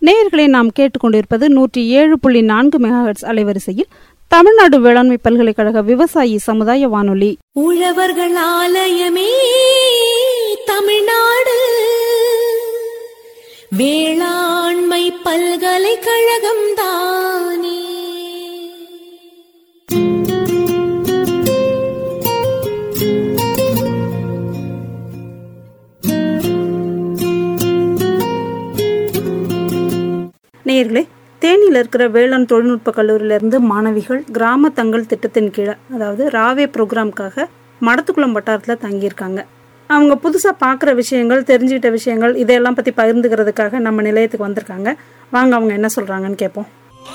நேயர்களை நாம் கேட்டுக்கொண்டிருப்பது நூற்றி ஏழு புள்ளி நான்கு மெகாஹெட்ஸ் அலைவரிசையில் தமிழ்நாடு வேளாண்மை பல்கலைக்கழக விவசாயி சமுதாய வானொலி உழவர்கள் ஆலயமே தமிழ்நாடு வேளாண்மை பல்கலைக்கழகம் தானே நேயர்களே தேனியில் இருக்கிற வேளாண் தொழில்நுட்ப கல்லூரியிலிருந்து மாணவிகள் கிராம தங்கள் திட்டத்தின் கீழே அதாவது ராவே ப்ரோக்ராம்க்காக மடத்துக்குளம் வட்டாரத்தில் தங்கியிருக்காங்க அவங்க புதுசாக பார்க்குற விஷயங்கள் தெரிஞ்சுக்கிட்ட விஷயங்கள் இதையெல்லாம் பற்றி பகிர்ந்துக்கிறதுக்காக நம்ம நிலையத்துக்கு வந்திருக்காங்க வாங்க அவங்க என்ன சொல்கிறாங்கன்னு கேட்போம்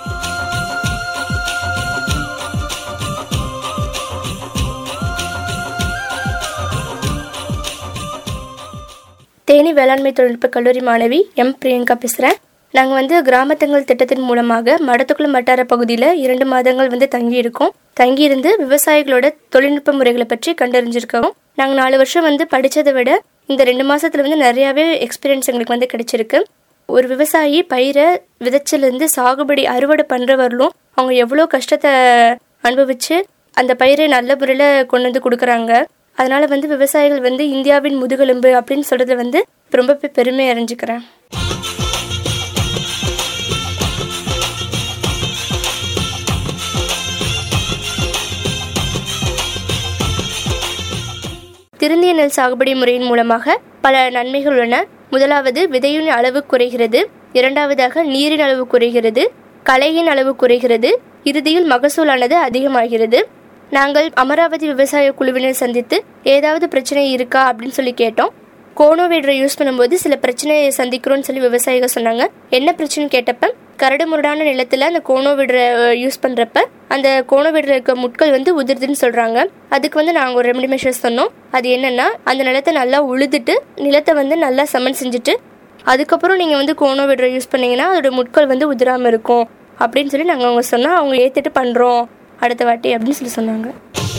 தேனி வேளாண்மை தொழில்நுட்ப கல்லூரி மாணவி எம் பிரியங்கா பேசுகிறேன் நாங்கள் வந்து கிராமத்தங்கள் திட்டத்தின் மூலமாக மடத்துக்குளம் வட்டார பகுதியில் இரண்டு மாதங்கள் வந்து தங்கியிருக்கோம் தங்கியிருந்து விவசாயிகளோட தொழில்நுட்ப முறைகளை பற்றி கண்டறிஞ்சிருக்கோம் நாங்கள் நாலு வருஷம் வந்து படித்ததை விட இந்த ரெண்டு மாசத்துல வந்து நிறையாவே எக்ஸ்பீரியன்ஸ் எங்களுக்கு வந்து கிடைச்சிருக்கு ஒரு விவசாயி பயிரை விதைச்சிலேருந்து சாகுபடி அறுவடை பண்ணுற வரலும் அவங்க எவ்வளோ கஷ்டத்தை அனுபவிச்சு அந்த பயிரை நல்ல முறையில் கொண்டு வந்து கொடுக்குறாங்க அதனால வந்து விவசாயிகள் வந்து இந்தியாவின் முதுகெலும்பு அப்படின்னு சொல்றது வந்து ரொம்ப பெ- பெருமை அறிஞ்சுக்கிறேன் திருந்திய நெல் சாகுபடி முறையின் மூலமாக பல நன்மைகள் உள்ளன முதலாவது விதையின் அளவு குறைகிறது இரண்டாவதாக நீரின் அளவு குறைகிறது களையின் அளவு குறைகிறது இறுதியில் மகசூலானது அதிகமாகிறது நாங்கள் அமராவதி விவசாய குழுவினர் சந்தித்து ஏதாவது பிரச்சனை இருக்கா அப்படின்னு சொல்லி கேட்டோம் கோனோவேடரை யூஸ் பண்ணும்போது சில பிரச்சனையை சந்திக்கிறோம்னு சொல்லி விவசாயிகள் சொன்னாங்க என்ன பிரச்சனைன்னு கேட்டப்ப கரடு முரடான நிலத்துல அந்த கோனோவிடரை யூஸ் பண்றப்ப அந்த கோனோவிடரில் இருக்க முட்கள் வந்து உதிருதுன்னு சொல்றாங்க அதுக்கு வந்து நாங்கள் ஒரு ரெமெடி மெஷர்ஸ் சொன்னோம் அது என்னன்னா அந்த நிலத்தை நல்லா உழுதுட்டு நிலத்தை வந்து நல்லா சமன் செஞ்சுட்டு அதுக்கப்புறம் நீங்கள் வந்து கோனோவிடரை யூஸ் பண்ணீங்கன்னா அதோட முட்கள் வந்து உதிராமல் இருக்கும் அப்படின்னு சொல்லி நாங்கள் அவங்க சொன்னால் அவங்க ஏற்றுட்டு பண்ணுறோம் அடுத்த வாட்டி அப்படின்னு சொல்லி சொன்னாங்க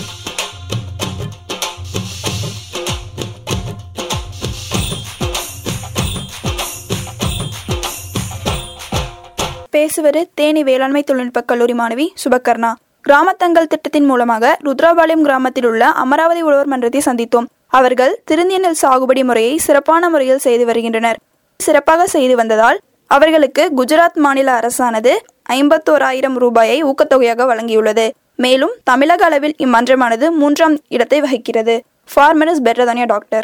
பேசுவது தேனி வேளாண்மை தொழில்நுட்ப கல்லூரி மாணவி சுபகர்ணா கிராமத்தங்கள் திட்டத்தின் மூலமாக ருத்ராபாளையம் கிராமத்தில் உள்ள அமராவதி உழவர் மன்றத்தை சந்தித்தோம் அவர்கள் திருந்திய நெல் சாகுபடி முறையை சிறப்பான முறையில் செய்து வருகின்றனர் சிறப்பாக செய்து வந்ததால் அவர்களுக்கு குஜராத் மாநில அரசானது ஐம்பத்தோராயிரம் ரூபாயை ஊக்கத்தொகையாக வழங்கியுள்ளது மேலும் தமிழக அளவில் இம்மன்றமானது மூன்றாம் இடத்தை வகிக்கிறது farmer is better than doctor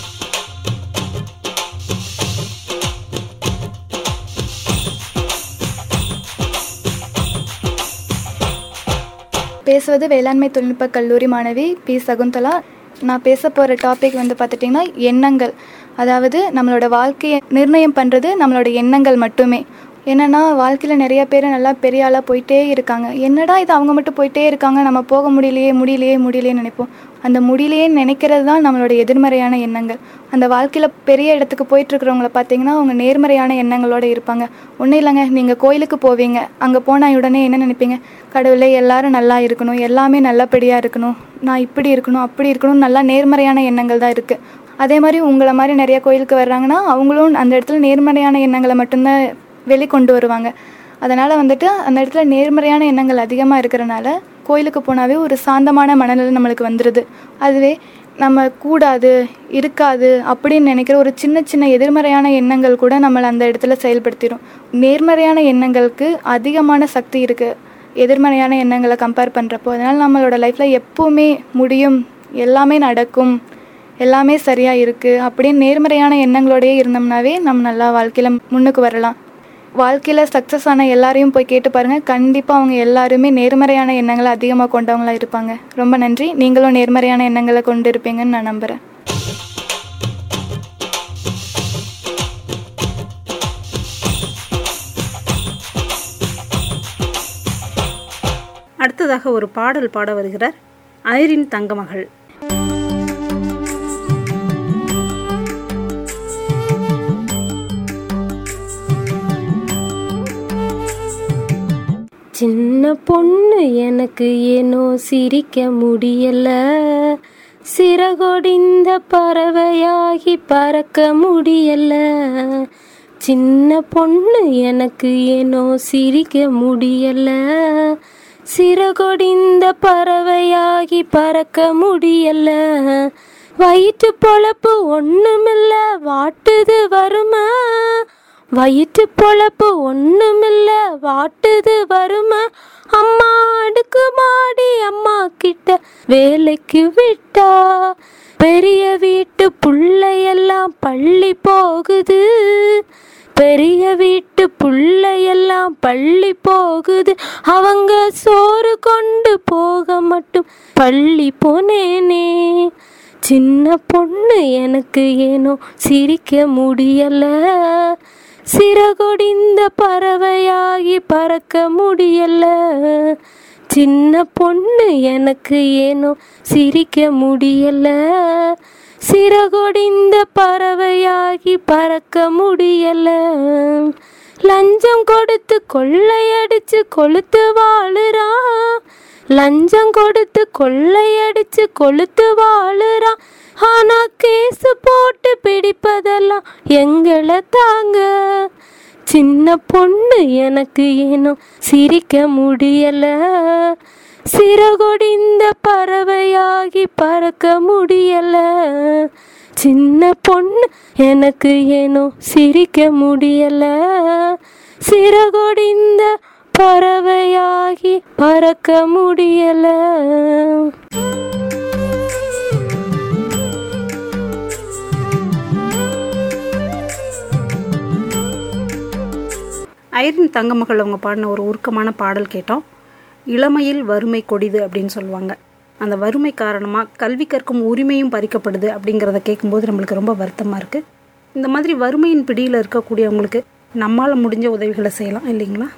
பேசுவது வேளாண்மை தொழில்நுட்ப கல்லூரி மாணவி பி சகுந்தலா நான் பேச போகிற டாபிக் வந்து பார்த்துட்டிங்கன்னா எண்ணங்கள் அதாவது நம்மளோட வாழ்க்கையை நிர்ணயம் பண்ணுறது நம்மளோட எண்ணங்கள் மட்டுமே என்னென்னா வாழ்க்கையில் நிறைய பேர் நல்லா பெரிய ஆளாக போயிட்டே இருக்காங்க என்னடா இது அவங்க மட்டும் போயிட்டே இருக்காங்க நம்ம போக முடியலையே முடியலையே முடியலையேன்னு நினைப்போம் அந்த முடியலையே நினைக்கிறது தான் நம்மளோட எதிர்மறையான எண்ணங்கள் அந்த வாழ்க்கையில் பெரிய இடத்துக்கு போயிட்டுருக்கிறவங்கள பார்த்தீங்கன்னா அவங்க நேர்மறையான எண்ணங்களோட இருப்பாங்க ஒன்றும் இல்லைங்க நீங்கள் கோயிலுக்கு போவீங்க அங்கே போனால் உடனே என்ன நினைப்பீங்க கடவுளே எல்லாரும் நல்லா இருக்கணும் எல்லாமே நல்லபடியாக இருக்கணும் நான் இப்படி இருக்கணும் அப்படி இருக்கணும் நல்லா நேர்மறையான எண்ணங்கள் தான் இருக்குது அதே மாதிரி உங்களை மாதிரி நிறைய கோயிலுக்கு வர்றாங்கன்னா அவங்களும் அந்த இடத்துல நேர்மறையான எண்ணங்களை மட்டும்தான் வெளிக்கொண்டு வருவாங்க அதனால் வந்துட்டு அந்த இடத்துல நேர்மறையான எண்ணங்கள் அதிகமாக இருக்கிறனால கோயிலுக்கு போனாவே ஒரு சாந்தமான மனநிலை நம்மளுக்கு வந்துடுது அதுவே நம்ம கூடாது இருக்காது அப்படின்னு நினைக்கிற ஒரு சின்ன சின்ன எதிர்மறையான எண்ணங்கள் கூட நம்மளை அந்த இடத்துல செயல்படுத்திடும் நேர்மறையான எண்ணங்களுக்கு அதிகமான சக்தி இருக்குது எதிர்மறையான எண்ணங்களை கம்பேர் பண்ணுறப்போ அதனால் நம்மளோட லைஃப்பில் எப்போவுமே முடியும் எல்லாமே நடக்கும் எல்லாமே சரியாக இருக்குது அப்படின்னு நேர்மறையான எண்ணங்களோடயே இருந்தோம்னாவே நம்ம நல்லா வாழ்க்கையில் முன்னுக்கு வரலாம் வாழ்க்கையில் சக்ஸஸ் ஆன எல்லாரையும் போய் கேட்டு பாருங்கள் கண்டிப்பாக அவங்க எல்லாருமே நேர்மறையான எண்ணங்களை அதிகமாக கொண்டவங்களா இருப்பாங்க ரொம்ப நன்றி நீங்களும் நேர்மறையான எண்ணங்களை கொண்டு இருப்பீங்கன்னு நான் நம்புகிறேன் அடுத்ததாக ஒரு பாடல் பாட வருகிறார் ஐரின் தங்கமகள் சின்ன பொண்ணு எனக்கு ஏனோ சிரிக்க முடியல சிறகொடிந்த பறவையாகி பறக்க முடியல சின்ன பொண்ணு எனக்கு ஏனோ சிரிக்க முடியல சிறகொடிந்த பறவையாகி பறக்க முடியல வயிற்று பொழப்பு ஒண்ணுமில்ல வாட்டுது வருமா வயிற்று பொழப்பு ஒண்ணுமில்ல வாட்டுது வருமா அம்மா அடுக்கு மாடி அம்மா கிட்ட வேலைக்கு விட்டா பெரிய வீட்டு புள்ளையெல்லாம் பள்ளி போகுது பெரிய வீட்டு புள்ளையெல்லாம் பள்ளி போகுது அவங்க சோறு கொண்டு போக மட்டும் பள்ளி போனேனே சின்ன பொண்ணு எனக்கு ஏனோ சிரிக்க முடியல சிறகொடிந்த பறவையாகி பறக்க முடியல சின்ன பொண்ணு எனக்கு ஏனோ சிரிக்க முடியல சிறகொடிந்த பறவையாகி பறக்க முடியல லஞ்சம் கொடுத்து கொள்ளையடிச்சு கொளுத்து வாழுறான் லஞ்சம் கொடுத்து கொள்ளையடிச்சு கொளுத்து வாழுறான் ஆனா கேஸ் போட்டு பிடிப்பதெல்லாம் எங்களை தாங்க சின்ன பொண்ணு எனக்கு ஏனோ சிரிக்க முடியல சிறகொடிந்த பறவையாகி பறக்க முடியல சின்ன பொண்ணு எனக்கு ஏனோ சிரிக்க முடியல சிறகொடிந்த பறவையாகி பறக்க முடியல ஐரின் தங்கமகள் அவங்க பாடின ஒரு உருக்கமான பாடல் கேட்டோம் இளமையில் வறுமை கொடிது அப்படின்னு சொல்லுவாங்க அந்த வறுமை காரணமாக கல்வி கற்கும் உரிமையும் பறிக்கப்படுது அப்படிங்கிறத கேட்கும்போது நம்மளுக்கு ரொம்ப வருத்தமாக இருக்குது இந்த மாதிரி வறுமையின் பிடியில் இருக்கக்கூடியவங்களுக்கு நம்மால் முடிஞ்ச உதவிகளை செய்யலாம் இல்லைங்களா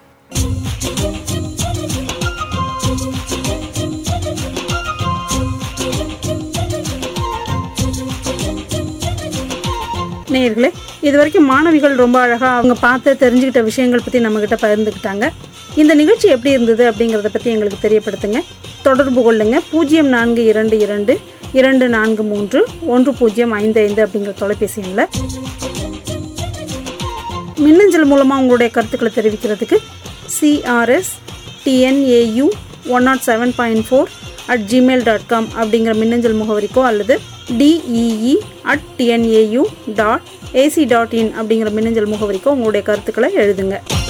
நேயர்களே இது வரைக்கும் மாணவிகள் ரொம்ப அழகாக அவங்க பார்த்து தெரிஞ்சுக்கிட்ட விஷயங்கள் பற்றி நம்மக்கிட்ட பகிர்ந்துக்கிட்டாங்க இந்த நிகழ்ச்சி எப்படி இருந்தது அப்படிங்கிறத பற்றி எங்களுக்கு தெரியப்படுத்துங்க தொடர்பு கொள்ளுங்க பூஜ்ஜியம் நான்கு இரண்டு இரண்டு இரண்டு நான்கு மூன்று ஒன்று பூஜ்ஜியம் ஐந்து ஐந்து அப்படிங்கிற தொலைபேசி எண்ணில் மின்னஞ்சல் மூலமாக உங்களுடைய கருத்துக்களை தெரிவிக்கிறதுக்கு CRS TNAU one nought seven point four at Gmail dot com அப்படிங்கிற மின்னஞ்சல் முகவரிக்கோ அல்லது DEE at TNAU dot AC dot in அப்படிங்கிற மின்னஞ்சல் முகவரிக்கோ உங்களுடைய கருத்துக்களை எழுதுங்க